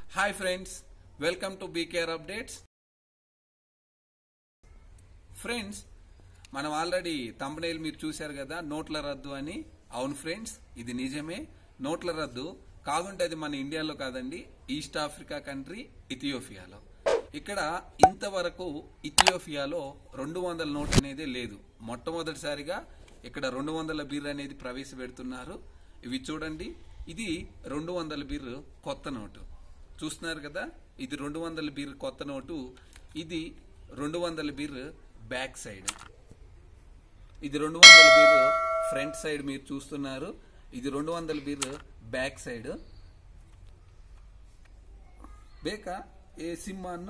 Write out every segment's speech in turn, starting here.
hi friends welcome to BKR updates friends మనం already thumbnail మీరు చూశారు కదా నోట్ల రద్దు అని అవును ఫ్రెండ్స్ ఇది నిజమే నోట్ల రద్దు కాకుంటే అది మన ఇండియాలో కాదండి ఈస్ట్ ఆఫ్రికా కంట్రీ ఇథియోపియాలో ఇక్కడ ఇంతవరకు ఇథియోపియాలో రెండు వందల నోట్ అనేది లేదు మొట్టమొదటిసారిగా ఇక్కడ రెండు వందల బీర్ అనేది ప్రవేశపెడుతున్నారు ఇవి చూడండి ఇది రెండు వందల బీర్ కొత్త నోటు చూస్తున్నారు కదా ఇది రెండు వందల బీర్ కొత్త నోటు ఇది రెండు వందల బీర్ బ్యాక్ సైడ్ ఇది రెండు వందల బీర్ ఫ్రంట్ సైడ్ మీరు చూస్తున్నారు ఇది రెండు వందల బీర్ బ్యాక్ సైడ్ బేకా ఏ సిమ్ అన్నో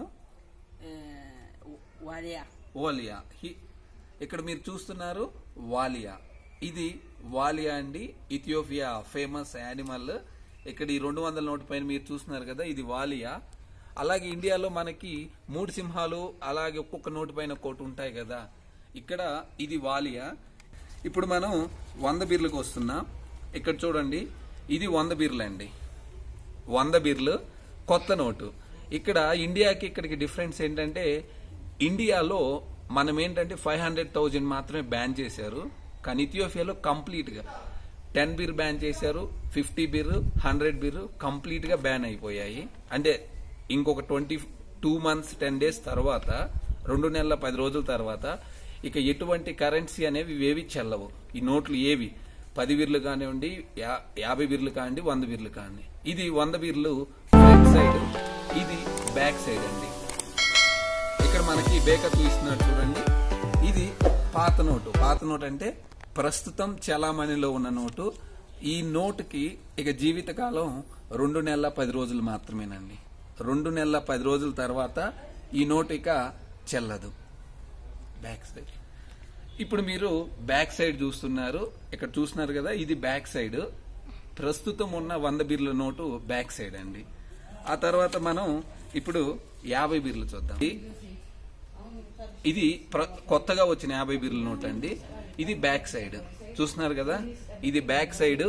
వారియా వాలియా హి- ఇక్కడ మీరు చూస్తున్నారు వాలియా ఇది వాలియా అండి ఇథియోపియా ఫేమస్ యానిమల్ ఇక్కడ ఈ రెండు వందల నోటు పైన మీరు చూస్తున్నారు కదా ఇది వాలియా అలాగే ఇండియాలో మనకి మూడు సింహాలు అలాగే ఒక్కొక్క నోటు పైన కోటి ఉంటాయి కదా ఇక్కడ ఇది వాలియా ఇప్పుడు మనం వంద బీర్లకు వస్తున్నాం ఇక్కడ చూడండి ఇది వంద బీర్లు అండి వంద బీర్లు కొత్త నోటు ఇక్కడ ఇండియాకి ఇక్కడికి డిఫరెన్స్ ఏంటంటే ఇండియాలో మనం ఏంటంటే ఫైవ్ హండ్రెడ్ థౌజండ్ మాత్రమే బ్యాన్ చేశారు కానీ ఇథియోపియాలో కంప్లీట్ గా టెన్ బీర్ బ్యాన్ చేశారు fifty birr hundred birr complete గా బ్యాన్ అయిపోయాయి అంటే ఇంకొక twenty two months ten days తర్వాత రెండు నెలల పది రోజుల తర్వాత ఇక ఎటువంటి కరెన్సీ అనేవి ఏవి చెల్లవు ఈ నోట్లు ఏవి పది బీర్లు కానివ్వండి యా- యాభై బీర్లు కానివ్వండి వంద బీర్లు కానివ్వండి ఇది వంద బీర్లు ఫ్రంట్ సైడ్ ఇది బ్యాక్ సైడ్ అండి ఇక్కడ మనకి బేకర్ చూపిస్తున్నాడు చూడండి ఇది పాత నోటు పాత నోట్ అంటే ప్రస్తుతం చలామణిలో ఉన్న నోటు ఈ నోటుకి ఇక జీవితకాలం రెండు నెలల పది రోజులు మాత్రమేనండి రెండు నెలల పది రోజుల తర్వాత ఈ నోటు ఇక చెల్లదు బ్యాక్ సైడ్ ఇప్పుడు మీరు బ్యాక్ సైడ్ చూస్తున్నారు ఇక్కడ చూస్తున్నారు కదా ఇది బ్యాక్ సైడ్ ప్రస్తుతం ఉన్న వంద బీర్ల నోటు బ్యాక్ సైడ్ అండి ఆ తర్వాత మనం ఇప్పుడు యాభై బీర్లు చూద్దాం ఇది- ఇది ప్ర- కొత్తగా వచ్చిన యాభై బీర్ల నోట్ అండి ఇది బ్యాక్ సైడ్ చూస్తున్నారు కదా ఇది బ్యాక్ సైడ్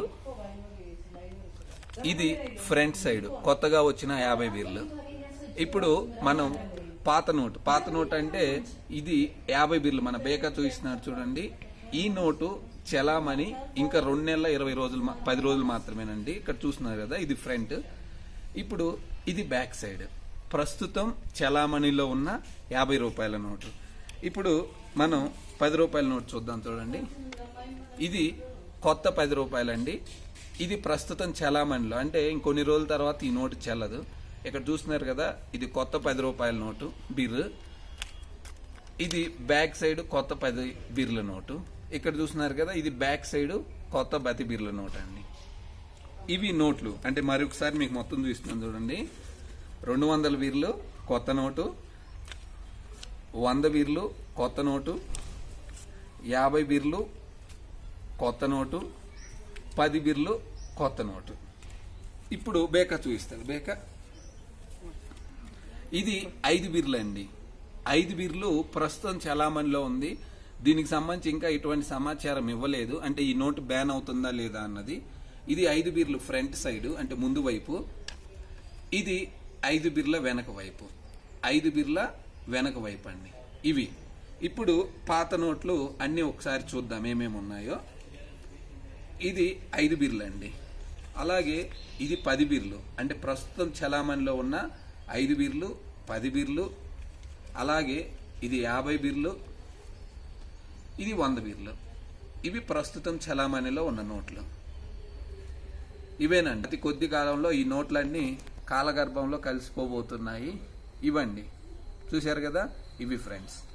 ఇది ఫ్రంట్ సైడ్ కొత్తగా వచ్చిన యాభై బీర్లు ఇప్పుడు మనం పాత నోటు పాత నోట్ అంటే ఇది యాభై బీర్లు మన బేకా చూపిస్తున్నారు చూడండి ఈ నోటు చలామణి ఇంకా రెండు నెలల ఇరవై రోజులు మా- పది రోజులు మాత్రమేనండి ఇక్కడ చూస్తున్నారు కదా ఇది ఫ్రంట్ ఇప్పుడు ఇది బ్యాక్ సైడ్ ప్రస్తుతం చలామణిలో ఉన్న యాభై రూపాయల నోటు ఇప్పుడు మనం పది రూపాయల నోటు చూద్దాం చూడండి ఇది కొత్త పది రూపాయలండి ఇది ప్రస్తుతం చలామణిలో అంటే ఇంకొన్ని రోజుల తర్వాత ఈ నోటు చెల్లదు ఇక్కడ చూస్తున్నారు కదా ఇది కొత్త పది రూపాయల నోటు బిర్ ఇది బ్యాక్ సైడ్ కొత్త పది బీర్ల నోటు ఇక్కడ చూస్తున్నారు కదా ఇది బ్యాక్ సైడ్ కొత్త బతి బీర్ల నోట్ అండి ఇవి నోట్లు అంటే మరొకసారి మీకు మొత్తం చూస్తున్నాను చూడండి రెండు వందల బీర్లు కొత్త నోటు వంద బీర్లు కొత్త నోటు యాభై బీర్లు కొత్త నోటు పది బీర్లు కొత్త నోటు ఇప్పుడు బేకా చూపిస్తాను బేకా ఇది ఐదు బీర్లు అండి ఐదు బీర్లు ప్రస్తుతం చలామణిలో ఉంది దీనికి సంబంధించి ఇంకా ఎటువంటి సమాచారం ఇవ్వలేదు అంటే ఈ నోటు బ్యాన్ అవుతుందా లేదా అన్నది ఇది ఐదు బీర్లు ఫ్రంట్ సైడ్ అంటే ముందు వైపు ఇది ఐదు బిర్ల వెనక వైపు ఐదు బిర్ల వెనక వైపు అండి ఇవి ఇప్పుడు పాత నోట్లు అన్ని ఒకసారి చూద్దాం ఏమేమి ఉన్నాయో ఇది ఐదు బిర్లు అండి అలాగే ఇది పది బిర్లు అంటే ప్రస్తుతం చలామణిలో ఉన్న ఐదు బిర్లు పది బిర్లు అలాగే ఇది యాభై బిర్లు ఇది వంద బిర్లు ఇవి ప్రస్తుతం చలామణిలో ఉన్న నోట్లు ఇవేనండి అతి కొద్ది కాలంలో ఈ నోట్లన్నీ కాలగర్భంలో కలిసిపోబోతున్నాయి ఇవండి చూశారు కదా ఇవి ఫ్రెండ్స్